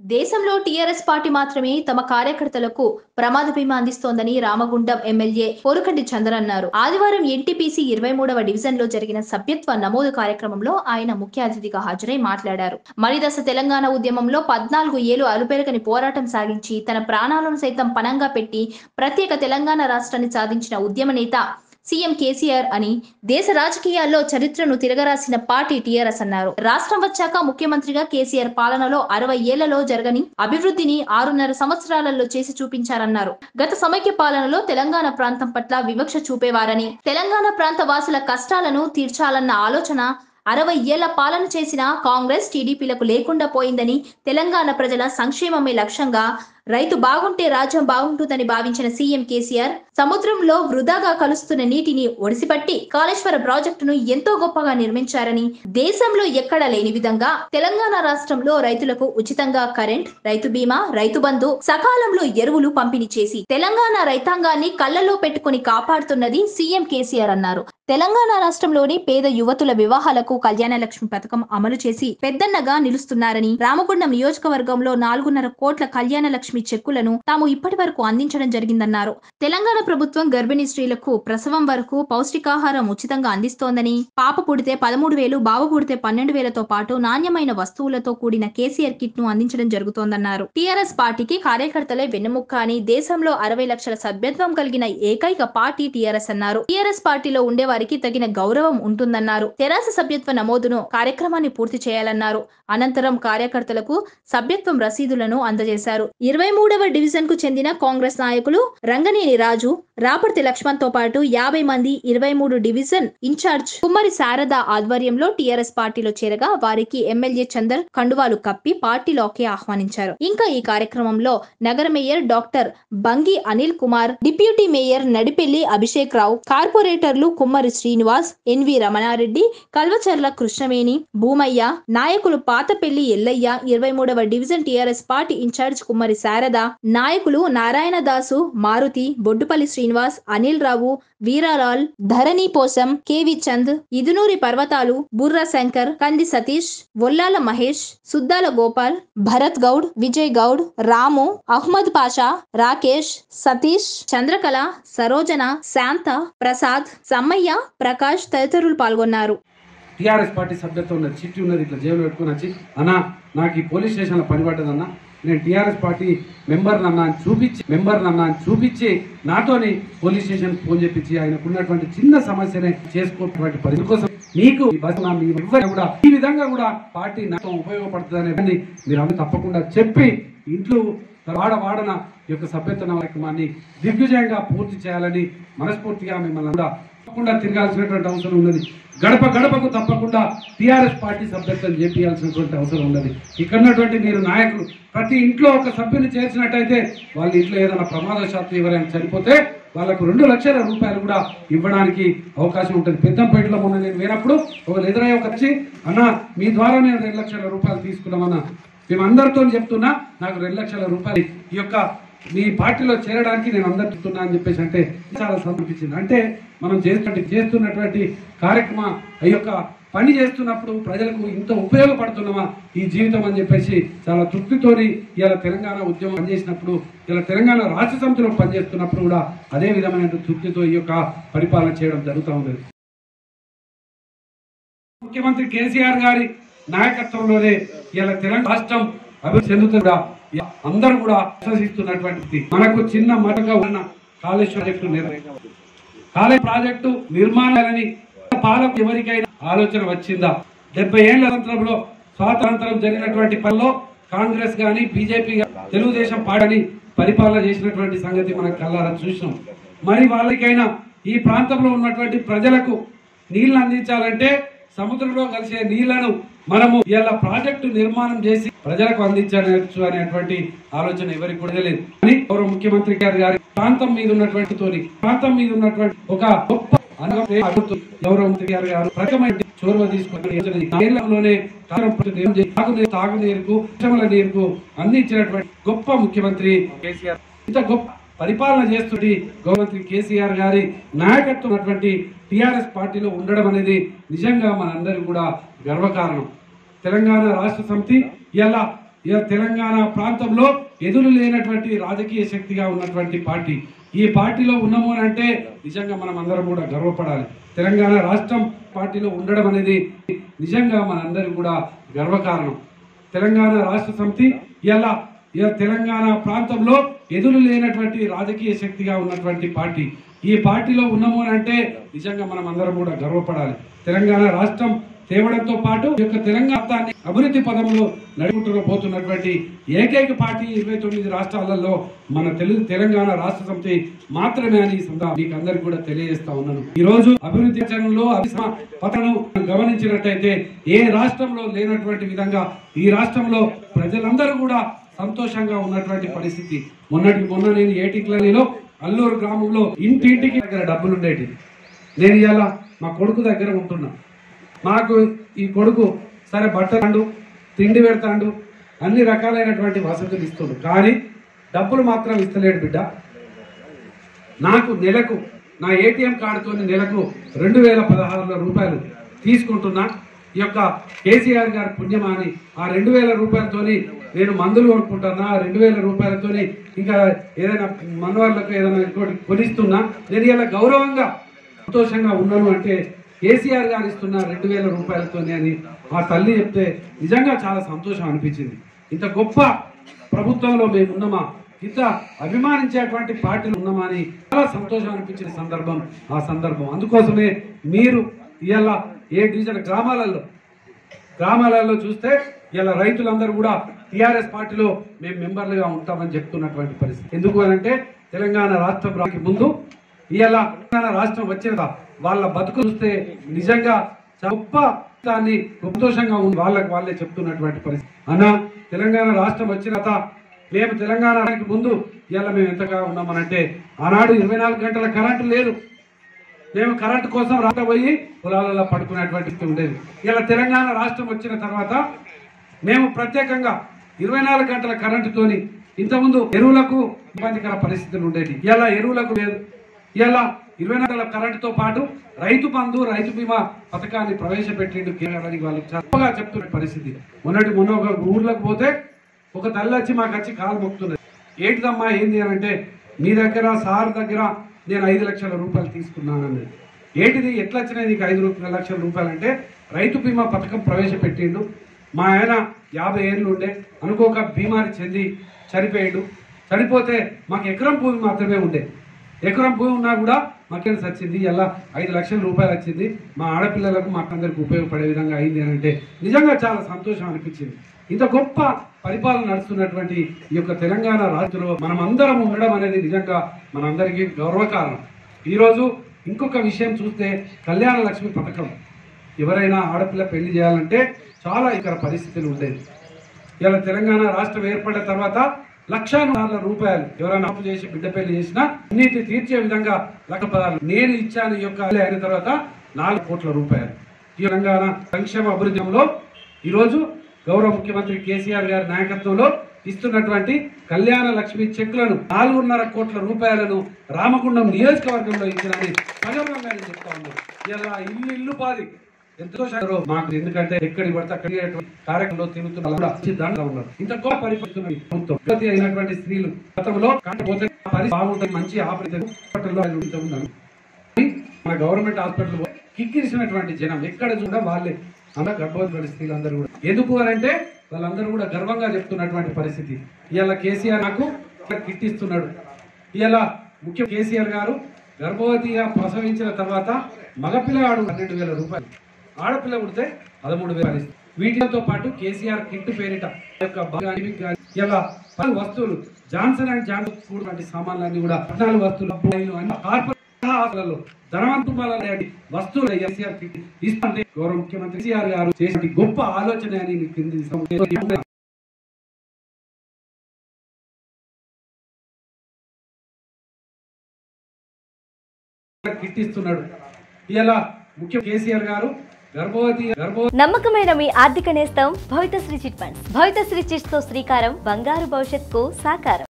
దేశంలో TRS party మాత్రమే తమ కార్యకర్తలకు ప్రమాద బీమా అందిస్తోందని రామగుండం ఎమ్మెల్యే పోరుకంటి చంద్ర అన్నారు ఆదివారం ఎన్టీపీసీ ఇరవై మూడవ డివిజన్ లో జరిగిన సభ్యత్వ నమోదు కార్యక్రమంలో ఆయన ముఖ్య అతిథిగా హాజరై మాట్లాడారు మలిదశ తెలంగాణ ఉద్యమంలో పద్నాలుగు ఏళ్లు అలుపెరగని పోరాటం సాగించి తన ప్రాణాలను సైతం పణంగా పెట్టి ప్రత్యేక తెలంగాణ రాష్ట్రాన్ని సాధించిన ఉద్యమ నేత సీఎం కేసీఆర్ అని దేశ రాజకీయాల్లో చరిత్రను తిరగరాసిన పార్టీ టీఆర్ఎస్ అన్నారు రాష్ట్రం వచ్చాక ముఖ్యమంత్రిగా కేసీఆర్ పాలనలో అరవై ఏళ్లలో జరగని అభివృద్ధిని ఆరున్నర సంవత్సరాలలో చేసి చూపించారన్నారు గత సమైక్య పాలనలో తెలంగాణ ప్రాంతం పట్ల వివక్ష చూపేవారని తెలంగాణ ప్రాంత వాసుల కష్టాలను తీర్చాలన్న ఆలోచన అరవై ఏళ్ల పాలన చేసిన కాంగ్రెస్ టీడీపీలకు లేకుండా పోయిందని తెలంగాణ ప్రజల సంక్షేమమే లక్ష్యంగా రైతు బాగుంటే రాజ్యం బాగుంటుందని భావించిన సీఎం కేసీఆర్ సముద్రంలో వృధాగా కలుస్తున్న నీటిని ఒడిసిపట్టి కాళేశ్వర ప్రాజెక్టును ఎంతో గొప్పగా నిర్మించారని దేశంలో ఎక్కడా లేని విధంగా తెలంగాణ రాష్ట్రంలో రైతులకు ఉచితంగా కరెంట్ రైతు బీమా రైతు బంధు సకాలంలో ఎరువులు పంపిణీ చేసి తెలంగాణ రైతాంగాన్ని కళ్ళలో పెట్టుకుని కాపాడుతున్నది సీఎం కేసీఆర్ అన్నారు తెలంగాణ రాష్ట్రంలోని పేద యువతుల వివాహాలకు కళ్యాణ లక్ష్మి పథకం అమలు చేసి పెద్దన్నగా నిలుస్తున్నారని రామగుండం నియోజకవర్గంలో నాలుగున్నర కోట్ల కళ్యాణ లక్ష్మి చెక్కులను తాము ఇప్పటి వరకు అందించడం జరిగిందన్నారు తెలంగాణ ప్రభుత్వం గర్భిణీ స్త్రీలకు ప్రసవం వరకు పౌష్టికాహారం ఉచితంగా అందిస్తోందని పాప పుడితే పదమూడు వేలు బాబు పుడితే పన్నెండు వేలతో పాటు నాణ్యమైన వస్తువులతో కూడిన కేసీఆర్ కిట్ ను అందించడం జరుగుతోందన్నారు టీఆర్ఎస్ పార్టీకి కార్యకర్తలే వెన్నెముక్క అని దేశంలో అరవై లక్షల సభ్యత్వం కలిగిన ఏకైక పార్టీ టీఆర్ఎస్ అన్నారు టీఆర్ఎస్ పార్టీలో ఉండేవారికి తగిన గౌరవం ఉంటుందన్నారు తెరాస సభ్యత్వ నమోదును కార్యక్రమాన్ని పూర్తి చేయాలన్నారు అనంతరం కార్యకర్తలకు సభ్యత్వం రసీదులను అందజేశారు ఇరవై మూడవ డివిజన్ కు చెందిన కాంగ్రెస్ నాయకులు రంగనేని రాజు రాపర్తి లక్ష్మణ్ తో పాటు యాభై మంది ఇరవై మూడు డివిజన్ ఇన్ఛార్జ్ కుమ్మరి శారద ఆధ్వర్యంలో టీఆర్ఎస్ పార్టీలో చేరగా వారికి ఎమ్మెల్యే చందర్ కండువాలు కప్పి పార్టీలోకి ఆహ్వానించారు ఇంకా ఈ కార్యక్రమంలో నగర mayor doctor Bangi Anil Kumar deputy mayor Nadipelli Abhishek Rao కార్పొరేటర్లు కుమ్మరి శ్రీనివాస్ ఎన్వి రమణారెడ్డి కల్వచర్ల కృష్ణవేణి భూమయ్య నాయకులు పాతపెల్లి ఎల్లయ్య ఇరవై మూడవ division TRS party incharge Kummari Sharada నాయకులు నారాయణ దాసు మారుతి బొడ్డుపల్లి శ్రీనివాస్ అనిల్ రావు వీరాలాల్ ధరణి పోసం కేవి చంద్ ఇదునూరి పర్వతాలు బుర్ర శంకర్ కంది సతీష్ వొల్లాల మహేష్ సుద్దాల గోపాల్ భరత్ గౌడ్ విజయ్ గౌడ్ రాము అహ్మద్ పాషా రాకేష్ సతీష్ చంద్రకళ సరోజన శాంత ప్రసాద్ సమ్మయ్య ప్రకాష్ తదితరులు పాల్గొన్నారు టీఆర్ఎస్ పార్టీ సభ్యత్వం ఉన్నది చిట్టి ఉన్నది ఇట్లా జేబులో పెట్టుకుని వచ్చి అన్నా నాకు ఈ పోలీస్ స్టేషన్లో పని పడ్డదన్నా నేను టీఆర్ఎస్ పార్టీ మెంబర్ నన్నా అని చూపించి మెంబర్ నన్నా అని చూపించి నాతోని పోలీస్ స్టేషన్ ఫోన్ చెప్పించి ఆయనకు ఉన్నటువంటి చిన్న సమస్యనే చేసుకోవటువంటి పని కోసం మీకు ఈ బస్ నా మీ ఎవ్వరు కూడా ఈ విధంగా కూడా పార్టీ నాతో ఉపయోగపడుతుందనే దాన్ని మీరు అందరూ తప్పకుండా చెప్పి ఇంట్లో వాడ వాడన ఈ యొక్క సభ్యత్వ కార్యక్రమాన్ని దిగ్విజయంగా పూర్తి చేయాలని మనస్ఫూర్తిగా మిమ్మల్ని కూడా తప్పకుండా తిరగాల్సినటువంటి అవసరం ఉన్నది గడప గడపకు తప్పకుండా టీఆర్ఎస్ పార్టీ సభ్యత్వం చేపించాల్సినటువంటి అవసరం ఉన్నది ఇక్కడ ఉన్నటువంటి మీరు నాయకులు ప్రతి ఇంట్లో ఒక సభ్యుని చేర్చినట్టయితే వాళ్ళ ఇంట్లో ఏదైనా ప్రమాదశాత్తు ఎవరైనా చనిపోతే వాళ్ళకు రెండు లక్షల రూపాయలు కూడా ఇవ్వడానికి అవకాశం ఉంటుంది పెద్దంపేటలో మొన్న నేను వేనప్పుడు ఒక ఎదురయ్య ఒక వచ్చి అన్న మీ ద్వారా నేను రెండు లక్షల రూపాయలు తీసుకున్నామన్నా మేమందరితో చెప్తున్నా నాకు రెండు లక్షల రూపాయలు ఈ యొక్క మీ పార్టీలో చేరడానికి నేను అందరు చెప్తున్నా అని చెప్పేసి అంటే చాలా సమర్పించింది అంటే మనం చేస్తున్నటువంటి చేస్తున్నటువంటి కార్యక్రమం ఈ యొక్క పని చేస్తున్నప్పుడు ప్రజలకు ఇంత ఉపయోగపడుతున్నామా ఈ జీవితం అని చెప్పేసి చాలా తృప్తితోని ఇలా తెలంగాణ ఉద్యమం పనిచేసినప్పుడు ఇలా తెలంగాణ రాష్ట్ర సమితిలో పనిచేస్తున్నప్పుడు కూడా అదే విధమైన తృప్తితో ఈ యొక్క పరిపాలన చేయడం జరుగుతూ ఉంది ముఖ్యమంత్రి కేసీఆర్ గారి నాయకత్వంలోనే ఇలా తెలంగాణ రాష్ట్రం అభివృద్ధి చెందుతుందా అందరూ కూడా విశ్వసిస్తున్నటువంటి మనకు చిన్న మటుగా ఉన్న కాళేశ్వర ప్రాజెక్టు నిర్వహణ కాలేజ్ ప్రాజెక్టు నిర్మాణాలని పాలకు ఎవరికైనా ఆలోచన వచ్చిందా డెబ్బై ఏళ్ల అనంతరంలో స్వాతంత్రం జరిగినటువంటి పనిలో కాంగ్రెస్ గాని బీజేపీ తెలుగుదేశం పార్టీ పరిపాలన చేసినటువంటి సంగతి మనం కల్లారా చూసినాం మరి వాళ్ళకైనా ఈ ప్రాంతంలో ఉన్నటువంటి ప్రజలకు నీళ్లు అందించాలంటే సముద్రంలో కలిసే నీళ్లను మనము ఇలా ప్రాజెక్టు నిర్మాణం చేసి ప్రజలకు అందించవచ్చు అనేటువంటి ఆలోచన ఎవరికి కూడా లేదు అని గౌరవ ముఖ్యమంత్రి గారి గారి ప్రాంతం మీద ఉన్నటువంటి తోని ప్రాంతం మీద ఉన్నటువంటి ఒక గొప్ప అనుభవం అడుగుతూ గౌరవ మంత్రి గారు గారు ప్రకమైన చొరవ తీసుకుని కేరళంలోనే తాగునీరు తాగునీరుకు పరిశ్రమల నీరుకు అందించినటువంటి గొప్ప ముఖ్యమంత్రి కేసీఆర్ ఇంత గొప్ప పరిపాలన చేస్తుంది గౌరవమంత్రి కేసీఆర్ గారి నాయకత్వం ఉన్నటువంటి టిఆర్ఎస్ పార్టీలో ఉండడం అనేది నిజంగా మనందరికీ కూడా గర్వకారణం తెలంగాణ రాష్ట్ర సమితి ఇలా ఇక తెలంగాణ ప్రాంతంలో ఎదురు లేనటువంటి రాజకీయ శక్తిగా ఉన్నటువంటి పార్టీ ఈ పార్టీలో ఉన్నాము అని అంటే నిజంగా మనం అందరం కూడా గర్వపడాలి తెలంగాణ రాష్ట్రం పార్టీలో ఉండడం అనేది నిజంగా మనందరికి కూడా గర్వకారణం తెలంగాణ రాష్ట్ర సమితి ఇలా ఇలా తెలంగాణ ప్రాంతంలో ఎదురు లేనటువంటి రాజకీయ శక్తిగా ఉన్నటువంటి పార్టీ ఈ పార్టీలో ఉన్నాము అని అంటే నిజంగా మనం అందరం కూడా గర్వపడాలి తెలంగాణ రాష్ట్రం తేవడంతో పాటు ఈ యొక్క తెలంగాణ అభివృద్ధి పదంలో నడుపుకుంటూ పోతున్నటువంటి ఏకైక పార్టీ ఇరవై తొమ్మిది రాష్ట్రాలలో మన తెలుగు తెలంగాణ రాష్ట్ర సమితి మాత్రమే అని ఈ సందర్భంగా మీకు అందరికి కూడా తెలియజేస్తా ఉన్నాను ఈ రోజు అభివృద్ధి చరణంలో అభిసమ పతను గమనించినట్టయితే ఏ రాష్ట్రంలో లేనటువంటి విధంగా ఈ రాష్ట్రంలో ప్రజలందరూ కూడా సంతోషంగా ఉన్నటువంటి పరిస్థితి మొన్నటికి మొన్న నేను ఏటిక్లలో అల్లూరు గ్రామంలో ఇంటింటికి దగ్గర డబ్బులు ఉండేటి నేను ఇవాళ మా కొడుకు దగ్గర ఉంటున్నా నాకు ఈ కొడుకు సరే బట్టలు తిండి పెడతాడు అన్ని రకాలైనటువంటి వసతులు ఇస్తుండు కానీ డబ్బులు మాత్రం ఇస్తలేడు బిడ్డ నాకు నెలకు నా ఏటీఎం కార్డుతో నెలకు రెండు వేల పదహారుల రూపాయలు తీసుకుంటున్నా ఈ యొక్క కేసీఆర్ గారి పుణ్యమా అని ఆ రెండు వేల రూపాయలతోని నేను మందులు కొనుక్కుంటున్నా ఆ రెండు వేల రూపాయలతోని ఇంకా ఏదైనా మనవాళ్ళకు ఏదైనా ఇంకోటి కొనిస్తున్నా నేను ఇలా గౌరవంగా సంతోషంగా ఉన్నాను అంటే కేసీఆర్ గారు ఇస్తున్న రెండు వేల రూపాయలతోనే అని ఆ తల్లి చెప్తే నిజంగా చాలా సంతోషం అనిపించింది ఇంత గొప్ప ప్రభుత్వంలో మేము ఉన్నామా ఇంత అభిమానించేటువంటి పార్టీలు ఉన్నామా అని చాలా సంతోషం అనిపించిన సందర్భం ఆ సందర్భం అందుకోసమే మీరు ఇవాళ ఏ డివిజన్ గ్రామాలలో గ్రామాలలో చూస్తే ఇలా రైతులందరూ కూడా టిఆర్ఎస్ పార్టీలో మేము మెంబర్లుగా ఉంటామని చెప్తున్నటువంటి పరిస్థితి ఎందుకు అనంటే తెలంగాణ రాష్ట్రం రాకి ముందు ఇవాళ తెలంగాణ రాష్ట్రం వచ్చిన వాళ్ళ బతుకు చూస్తే నిజంగా చాలా గొప్ప దాన్ని సంతోషంగా ఉంది వాళ్ళకి వాళ్ళే చెప్తున్నటువంటి పరిస్థితి అన్న తెలంగాణ రాష్ట్రం వచ్చిన తర్వాత మేము తెలంగాణకి ముందు ఇవాళ మేము ఎంతగా ఉన్నామనంటే ఆనాడు ఇరవై నాలుగు గంటల కరెంటు లేదు మేము కరెంట్ కోసం రాట పోయి పొలాలలో పడుకునేటువంటి స్థితి ఉండేది ఇలా తెలంగాణ రాష్ట్రం వచ్చిన తర్వాత మేము ప్రత్యేకంగా ఇరవై నాలుగు గంటల కరెంటుతోని ఇంతకుముందు ఎరువులకు ఇబ్బందికర పరిస్థితులు ఉండేవి ఇలా ఎరువులకు లేదు ఇలా ఇరవై నాలుగు గంటల కరెంటుతో పాటు రైతు బంధు రైతు బీమా పథకాన్ని ప్రవేశపెట్టిండు కేంద్రానికి వాళ్ళు చక్కగా చెప్తున్న పరిస్థితి మొన్నటి మొన్న ఒక ఊర్లోకి పోతే ఒక తల్లి వచ్చి మాకు వచ్చి కాలు మొక్కుతున్నది ఏంటిదమ్మా ఏంది అని అంటే మీ దగ్గర సార్ దగ్గర నేను ఐదు లక్షల రూపాయలు తీసుకున్నానని ఏంటిది ఎట్లా వచ్చినాయి నీకు ఐదు రూపాయల లక్షల రూపాయలు అంటే రైతు బీమా పథకం ప్రవేశపెట్టిండు మా ఆయన యాభై ఏళ్ళు ఉండే అనుకోక బీమారి చెంది చనిపోయాడు చనిపోతే మాకు ఎకరం భూమి మాత్రమే ఉండే ఎకరం భూమి ఉన్నా కూడా మాకేం వచ్చింది ఇలా ఐదు లక్షల రూపాయలు వచ్చింది మా ఆడపిల్లలకు మాకందరికి ఉపయోగపడే విధంగా అయింది అని అంటే నిజంగా చాలా సంతోషం అనిపించింది ఇంత గొప్ప పరిపాలన నడుస్తున్నటువంటి ఈ యొక్క తెలంగాణ రాష్ట్రంలో మనం అందరం ఉండడం అనేది నిజంగా మనందరికీ గౌరవకారణం ఈరోజు ఇంకొక విషయం చూస్తే కళ్యాణ లక్ష్మి పథకం ఎవరైనా ఆడపిల్ల పెళ్లి చేయాలంటే చాలా ఇతర పరిస్థితులు ఉండేది ఇలా తెలంగాణ రాష్ట్రం ఏర్పడిన తర్వాత లక్షాన్నర రూపాయలు ఎవరైనా అప్పు చేసి బిడ్డ పెళ్లి చేసినా అన్నిటి తీర్చే విధంగా లక్ష పదాలు నేను ఇచ్చాను ఈ యొక్క అయిన తర్వాత నాలుగు కోట్ల రూపాయలు ఈ తెలంగాణ సంక్షేమ అభివృద్ధిలో ఈరోజు గౌరవ ముఖ్యమంత్రి కేసీఆర్ గారి నాయకత్వంలో ఇస్తున్నటువంటి కళ్యాణ లక్ష్మి చెక్కులను నాలుగున్నర కోట్ల రూపాయలను రామగుండం నియోజకవర్గంలో ఇచ్చారని సగర్వంగా నేను చెప్తా ఉన్నాను ఇలా ఇల్లు ఇల్లు పాది ఎంతో శారో మాకు ఎందుకంటే ఎక్కడికి పడితే అక్కడి కార్యక్రమంలో తిరుగుతున్న వాళ్ళు కూడా వచ్చి దాంట్లో ఉన్నారు ఇంత గొప్ప పరిపాలిస్తున్న ఈ ప్రభుత్వం గతి అయినటువంటి స్త్రీలు గతంలో కాకపోతే ఆ పరిస్థితి బాగుంటుంది మంచి ఆపరేషన్ హాస్పిటల్లో ఆయన ఉంటూ ఉన్నారు కానీ మన గవర్నమెంట్ హాస్పిటల్ కిక్కిరిసినటువంటి జనం ఎక్కడ చూడ వాళ్ళే అందరూ గర్భవతి స్త్రీలు అందరూ కూడా ఎందుకు అని అంటే వాళ్ళందరూ కూడా గర్వంగా చెప్తున్నటువంటి పరిస్థితి ఇవాళ కేసీఆర్ నాకు కిట్ ఇస్తున్నాడు ఇవాళ ముఖ్య కేసీఆర్ గారు గర్భవతిగా ప్రసవించిన తర్వాత మగపిల్లవాడు పన్నెండు వేల రూపాయలు ఆడపిల్ల పుడితే పదమూడు వేలు ఇస్తారు. వీటితో పాటు కేసీఆర్ కిట్ పేరిట ఈ యొక్క బాగానికి గాని ఇలా పలు వస్తువులు జాన్సన్ అండ్ జాన్సన్ కూడా వంటి సామాన్లన్నీ కూడా పద్నాలుగు వస్తువులు అబ్బాయిలు అన్ని కార్పొరేట్ హాస్పిటల్లో ధనవంతుల వస్తువులు కేసీఆర్ కిట్ ఇస్తుంటే గౌరవ ముఖ్యమంత్రి కేసీఆర్ గారు చేసిన గొప్ప ఆలోచన అని మీకు కింది సం- కిట్ ఇస్తున్నాడు ఇలా ముఖ్య కేసీఆర్ గారు గర్భవతి గర్భవతి నమ్మకమైన మీ ఆర్థిక నేస్తం Bhavithasri chit funds Bhavithasri chits తో శ్రీకారం బంగారు భవిష్యత్తుకు సాకారం